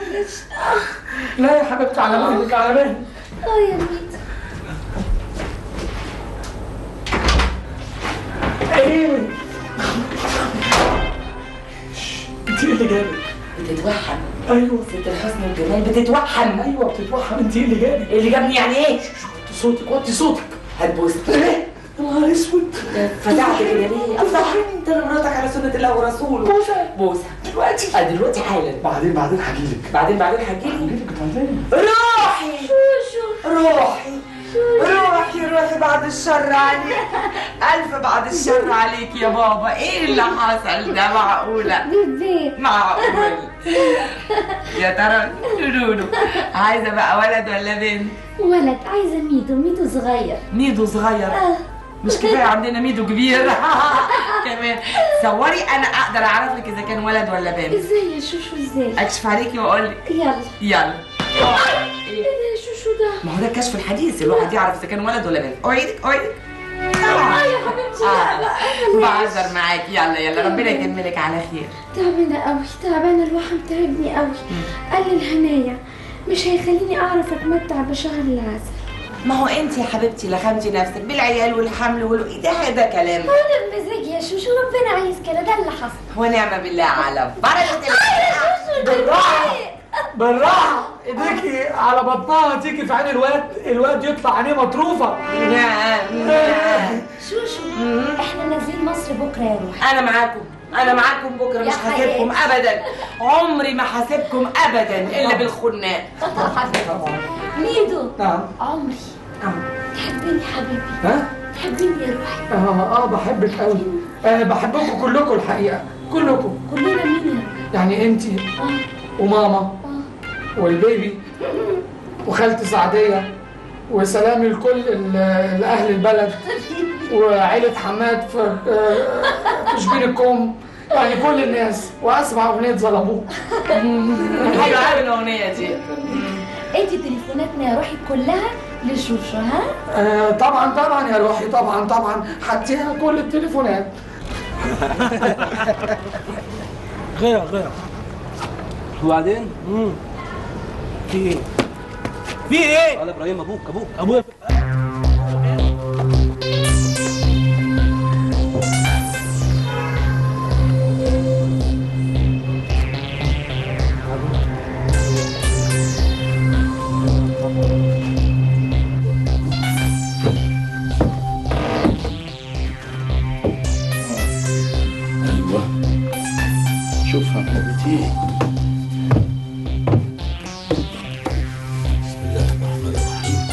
لا يا حبيبتي على مهلك على مهلك اه يا ميت ايه انت ايه اللي جابك؟ بتتوحم ايوه ست الحسن والجمال بتتوحم ايوه بتتوحم انت ايه اللي جابك؟ اللي جابني يعني ايه؟ وطي صوتك وطي صوتك هتبوس ايه؟ يا نهار اسود فتحت كده ليه؟ افرح انت انا مراتك على سنة الله ورسوله بوسه بوسه دلوقتي اه دلوقتي حالا بعدين بعدين هجيلك بعدين بعدين هجيلي هجيلك بعدين روحي شوشو روحي روحي روحي بعد الشر عليك ألف بعد الشر عليك يا بابا إيه اللي حصل ده معقولة بيبي معقول يا ترى لولو عايزة بقى ولد ولا بنت ولد عايزه ميدو ميدو صغير ميدو صغير آه. مش كفاية عندنا ميدو كبير كمان صوري أنا أقدر أعرف لك إذا كان ولد ولا بنت ازاي يا شوشو ازاي أكشف عليكي وأقول لك يلا يلا ايه ده يا شوشو ده ما هو ده الكشف الحديث الواحد يعرف إذا كان ولد ولا بنت أوعدك أوعدك اه يا حبيبتي لا لا بلاش. بعذر معاكي يلا يلا ربنا يكملك على خير تعبانه قوي تعبانه الوحم تعبني قوي قال لي الهنايا مش هيخليني اعرف اتمتع بشهر العسل ما هو انت يا حبيبتي لخمتي نفسك بالعيال والحمل وال ده ده كلام انا بمزاج يا شوشو ربنا عايز كده ده اللي حصل ونعم بالله على بركه الله بالراحه بالراحه ايديكي على بطنها تيجي في عين الواد الواد يطلع عينيه مطروفه نعم نعم شوشو احنا نازلين مصر بكره يا روحي انا معاكم انا معاكم بكره يا مش هسيبكم ابدا عمري ما هسيبكم ابدا الا بالخناق ميدو نعم عمري نعم تحبني حبيبي ها تحبني يا روحي اه اه بحبك قوي آه بحبكم كلكم الحقيقه كلكم كلنا مين يا روحي يعني انت اه وماما اه والبيبي وخالتي سعديه وسلامي لكل ال- الاهل البلد وعيله حماد في آه، في شبين الكوم يعني كل الناس واسمع اغنيه ظلموه حلوه قوي الاغنيه دي ادي تليفوناتنا يا روحي كلها لشوشو ها آه طبعا طبعا يا روحي طبعا طبعا هديها كل التليفونات غير غير وبعدين امم في ايه في ايه قال ابراهيم ابوك ابوك ابويا ايوه شوفها حبيبتي بسم الله الرحمن الرحيم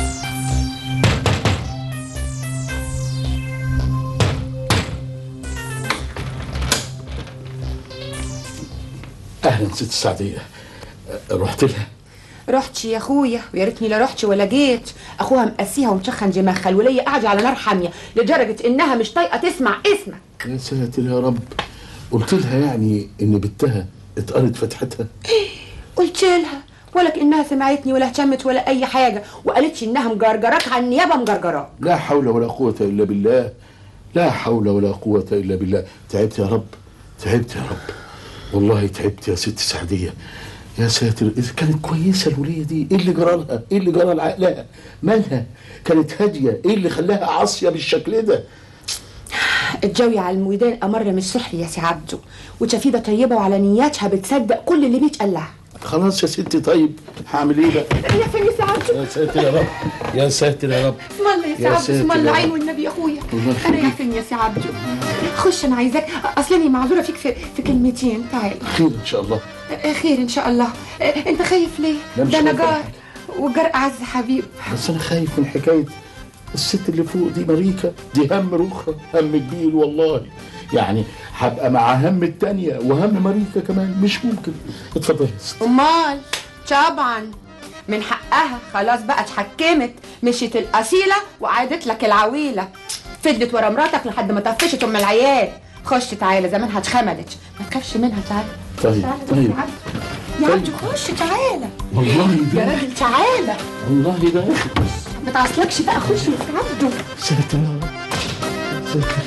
اهلا ست السعديه أه، رحت لها رحتش يا اخويا ويا ريتني لا رحتش ولا جيت اخوها مقسيها ومشخن دماغها الوليه قاعده على نار حاميه لدرجه انها مش طايقه تسمع اسمك يا ساتر يا رب قلت لها يعني ان بنتها اتقرت فتحتها قلت لها ولا كانها سمعتني ولا اهتمت ولا اي حاجه وقالتش انها مجرجراك على النيابه مجرجراك لا حول ولا قوة إلا بالله لا حول ولا قوة إلا بالله تعبت يا رب تعبت يا رب والله تعبت يا ست سعدية يا ساتر إذا كانت كويسة الولية دي إيه اللي جرى لها؟ إيه اللي جرى لعقلها؟ مالها؟ كانت هادية إيه اللي خلاها عاصية بالشكل ده؟ الجوي على الميدان امر مش سحر يا سي عبده وشفيده طيبه وعلى نياتها بتصدق كل اللي بيتقال لها خلاص يا ستي طيب هعمل إيه بقى؟ يا فين يا سي عبده يا ساتر يا رب يا ساتر يا رب اسم الله يا سي يا عبده ساتر اسم الله يا عين رب. والنبي يا اخويا الله انا يا يخليك. فين يا سي عبده خش انا عايزاك اصل انا معذوره فيك في, في كلمتين تعال خير إن شاء الله خير ان شاء الله انت خايف ليه لا مش ده انا خايف. جار وجار اعز حبيب بس أنا خايف من حكاية الست اللي فوق دي ماريكا دي هم رخرة هم كبير والله يعني هبقى مع هم التانية وهم ماريكا كمان مش ممكن اتفضل يا ست. امال طبعا من حقها خلاص بقى اتحكمت مشيت الاصيله وعادت لك العويله فضلت ورا مراتك لحد ما طفشت ام العيال خش تعالى زمانها اتخمدت ما تخافش منها تعالى طيب تعالى طيب تعالى. يا عبد خش تعالى والله يا ده راجل تعالى والله ده ما تعصلكش بقى خش يا عبده ساتر ساتر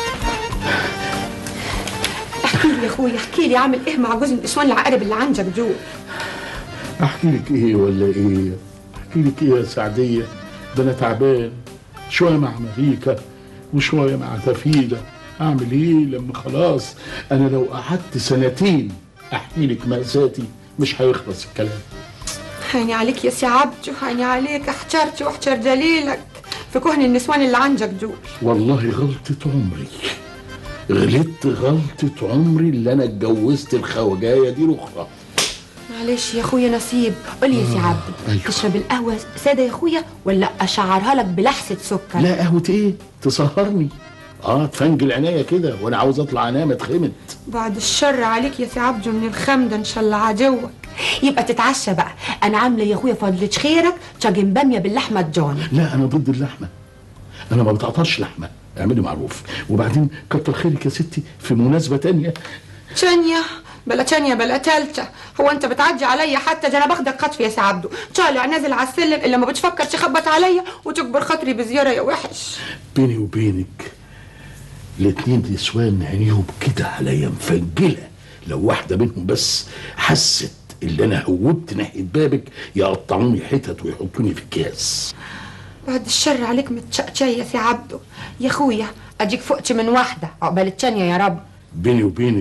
احكي لي يا اخويا احكي لي عامل ايه مع جوز النسوان العقارب اللي عندك دول احكي لك ايه ولا ايه احكي لك ايه يا سعديه ده انا تعبان شويه مع ماريكا وشويه مع تفيده اعمل ايه لما خلاص انا لو قعدت سنتين احكي لك مأساتي مش هيخلص الكلام هاني عليك يا سي عبده هاني عليك احترت واحتر دليلك في كهن النسوان اللي عندك دول والله غلطة عمري غلطت غلطة عمري اللي انا اتجوزت الخواجايه دي الاخرى معلش يا اخويا نصيب قول لي يا سي عبده أيوة. تشرب القهوه ساده يا اخويا ولا اشعرها لك بلحسه سكر لا قهوة ايه تسهرني اه تفنجل عينيا كده وانا عاوز اطلع انام اتخمد بعد الشر عليك يا سي عبده من الخمده ان شاء الله عدوك يبقى تتعشى بقى انا عامله يا اخويا فضلة خيرك طاجن باميه باللحمه الجوني لا انا ضد اللحمه انا ما بتقطعش لحمه اعملي معروف وبعدين كتر خيرك يا ستي في مناسبه تانية تانية بلا تانية بلا تالتة هو انت بتعدي عليا حتى ده انا باخدك خطف يا سي عبده طالع نازل على السلم الا ما بتفكر تخبط عليا وتكبر خاطري بزياره يا وحش بيني وبينك الاتنين نسوان عينيهم كده عليا مفنجله لو واحده منهم بس حست اللي انا هوبت ناحيه بابك يقطعوني حتت ويحطوني في اكياس بعد الشر عليك متشقشي يا سي عبده يا اخويا اديك فقت من واحده عقبال التانية يا رب بيني وبينك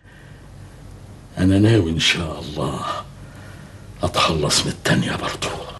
انا ناوي ان شاء الله اتخلص من التانية برضو